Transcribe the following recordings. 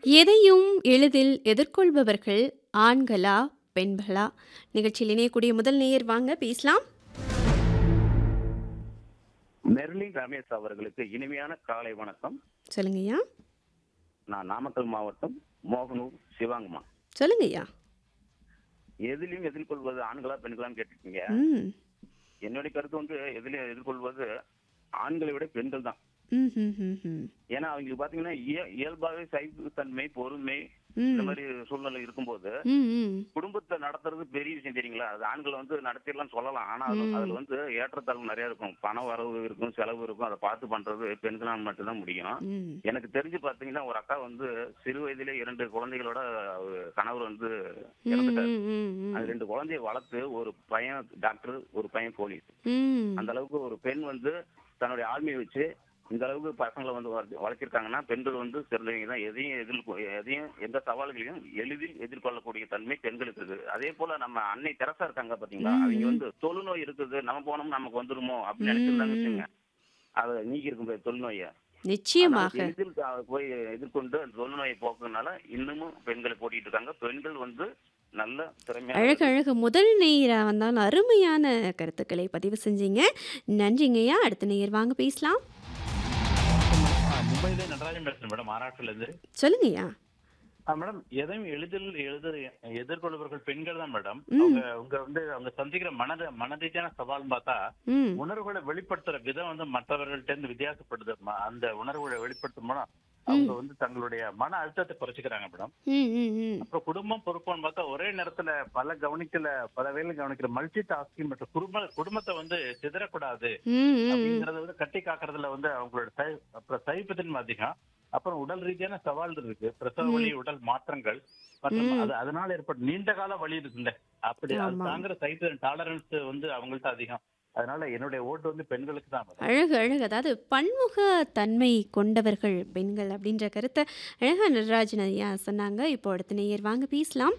எதையும் எளிதில் எதிர்கொள்பவர்கள் ஆண்களா பெண்களா நிகழ்ச்சியில் இணையக்கூடிய முதல் நேயர் வாங்க பேசலாம் மெர்லின் ரமேஷ் அவர்களுக்கு இனிமையான காலை வணக்கம் சொல்லுங்கய்யா நான் நாமக்கல் மாவட்டம் மோகனூர் சிவாங்கம்மா சொல்லுங்கய்யா எதிலையும் எதிர்கொள்வது ஆண்களா பெண்களான்னு கேட்டிருக்கீங்க ம் என்னுடைய கருத்து வந்து எதிலையும் எதிர்கொள்வது ஆண்களை விட பெண்கள் தான் ம் ம் ம் ம் ஏன்னா அவங்களுக்கு பாத்தீங்கன்னா இய- இயல்பாகவே சைப்புத்தன்மை பொறுமை ம். இந்த மாதிரி சூழ்நிலை இருக்கும்போது ம் ம் குடும்பத்தை நடத்துறது பெரிய விஷயம் தெரியுங்களா அது ஆண்கள் வந்து நடத்திடலாம் சொல்லலாம் ஆனா அது- ம். அதுல வந்து ஏற்றத்தாழ்வு நிறைய இருக்கும் பண வரவு இருக்கும் செலவு இருக்கும் அதை பார்த்து பண்றது பெண்களால் மட்டும்தான் முடியும் ம் எனக்கு தெரிஞ்சு பாத்தீங்கன்னா ஒரு அக்கா வந்து சிறு வயதிலே இரண்டு குழந்தைகளோட அவரு கணவர் வந்து ம் இறந்துட்டாரு ம் ம் அது ரெண்டு குழந்தைய வளர்த்து ஒரு பையன் டாக்டர் ஒரு பையன் போலீஸ் ம் அந்த அளவுக்கு ஒரு பெண் வந்து தன்னுடைய ஆளுமையை வச்சு இந்த அளவுக்கு பசங்களை வந்து வளர்த்து- வளர்த்திருக்காங்கன்னா பெண்கள் வந்து சிறந்தவங்க தான் எதையும் எதிர்கொ எதையும் எந்த சவால்களையும் எளிதில் எதிர்கொள்ளக்கூடிய தன்மை பெண்களுக்கு இருக்குது அதே போல நம்ம அன்னை தெரசா இருக்காங்க பாத்தீங்களா ம். அவங்க வந்து தொழுநோய் இருக்குது நம்ம போனோம் நமக்கு வந்துருமோ அப்படின்னு நினைச்சிருந்தாங்க ம். வச்சுங்க அதை நீக்கி இருக்கும் தொழுநோயை நிச்சயமாக அதனால எளிதில் க- போய் எதிர்கொண்டு அந்த தொழுநோயை போக்குறதுனால இன்னமும் பெண்களை போட்டிட்டு இருக்காங்க பெண்கள் வந்து நல்ல திறமையான அழகு அழகு முதல் நேயரா வந்தாலும் அருமையான கருத்துக்களை பதிவு செஞ்சீங்க நன்றிங்கய்யா அடுத்த நேயர் வாங்க பேசலாம் ஆ, மும்பையில நடராஜன் பேசுறேன் மேடம் மகாராஷ்டிரில இருந்து சொல்லுங்கய்யா ஆ, மேடம் எதையும் எளிதில் எழுத எதிர்கொள்பவர்கள் பெண்கள் தான் மேடம் ம். அவங்க அவங்க வந்து அவங்க சந்திக்கிற மனத மனரீதியான சவால் பார்த்தா ம் உணர்வுகளை வெளிப்படுத்துற விதம் வந்து மற்றவர்கள்ட்ட இருந்து வித்தியாசப்படுது ம- அந்த உணர்வுகளை வெளிப்படுத்தும் போனா அவங்க வந்து தங்களுடைய மன அழுத்தத்தை குறைச்சிக்கிறாங்க மேடம் ம் ம் ம் அப்புறம் குடும்பம் பொறுப்புன்னு பார்த்தா ஒரே நேரத்துல பல கவனிக்கல பல வேலை கவனிக்கிற மல்டி டாஸ்கிங் மற்றும் குடும்ப குடும்பத்தை வந்து சிதறக்கூடாது ம் ம் ம் அப்படிங்கறத வந்து கட்டி காக்குறதுல வந்து அவங்களோட சை- அப்புறம் சகிப்புத்தன்மை அதிகம் அப்புறம் உடல் ரீதியான சவால்கள் இருக்கு பிரசவ வலி உடல் மாற்றங்கள் மற்றும் ம். அது அதனால ஏற்பட்ட நீண்ட கால வலி இருக்குல்ல அப்படி அது ஆமா. தாங்குற சைப்பு டாலரன்ஸ் வந்து அவங்கள்ட்ட அதிகம் அதனால என்னுடைய ஓட்டு வந்து பெண்களுக்கு தான் மேடம். அழகு அழகு அதாவது பன்முக தன்மை கொண்டவர்கள் பெண்கள் அப்படின்ற கருத்தை அழகா நடராஜன் ஐயா சொன்னாங்க இப்போ அடுத்த நேயர் வாங்க பேசலாம்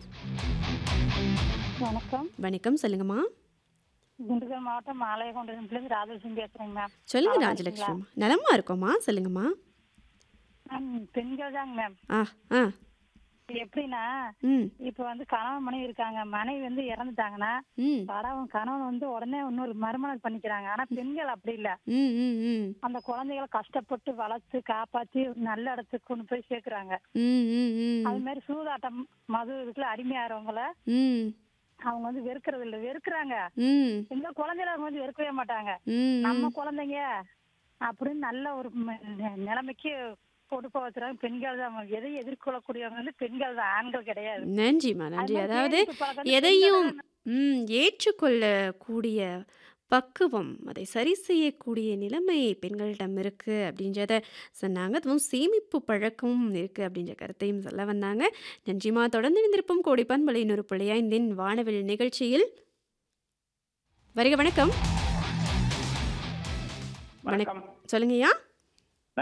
வணக்கம் வணக்கம் சொல்லுங்கம்மா திண்டுக்கல் மாவட்டம் மாலையகொண்டதுலேருந்து ராஜலட்சுமி பேசுறேங்க மேம் சொல்லுங்க நலமா ராஜலட்சுமி நலமா இருக்கோம்மா சொல்லுங்கம்மா மேம் பெண்கள் தாங்க மேம் ஆ ஆ இது எப்படின்னா ம் இப்ப வந்து கணவன் மனைவி இருக்காங்க மனைவி வந்து இறந்துட்டாங்கன்னா ம் கணவன் கணவன் வந்து உடனே இன்னொரு மறுமணம் பண்ணிக்கிறாங்க ஆனா பெண்கள் அப்படி இல்ல ம் ம் ம் அந்த குழந்தைகளை கஷ்டப்பட்டு வளர்த்து காப்பாத்தி ஒரு நல்ல இடத்துக்கு கொண்டு போய் சேர்க்கறாங்க ம் ம் ம் அது மாதிரி சூதாட்டம் மது இதுக்குள்ள அடிமையாகிறவங்கள ம் அவங்க வந்து வெறுக்கிறது இல்ல வெறுக்கிறாங்க ம் எந்த குழந்தைகளை அவங்க வந்து வெறுக்கவே மாட்டாங்க ம் நம்ம குழந்தைங்க அப்படின்னு நல்ல ஒரு ம- நி- நிலைமைக்கு கொண்டு போக வச்சுறாங்க பெண்கள் தான் அவங்க. எதையும் எதிர்கொள்ளக்கூடியவங்க வந்து பெண்கள் தான் ஆண்கள் கிடையாது நன்றிம்மா அது நன்றி மாதிரி அதாவது சேமிப்பு பழக்கம் வந்து எதையும் பெண்கள் ம் ஏற்றுக்கொள்ளக்கூடிய பக்குவம் அதை சரி செய்யக்கூடிய நிலைமை பெண்களிடம் இருக்கு அப்படின்றத சொன்னாங்க அதுவும் சேமிப்பு பழக்கமும் இருக்கு அப்படின்ற கருத்தையும் சொல்ல வந்தாங்க நன்றிமா தொடர்ந்து இணைந்திருப்போம் கோடிப்பான் பழைய நூறு பிள்ளையா இந்த வானவில் நிகழ்ச்சியில் வருக வணக்கம் வணக்கம் சொல்லுங்கய்யா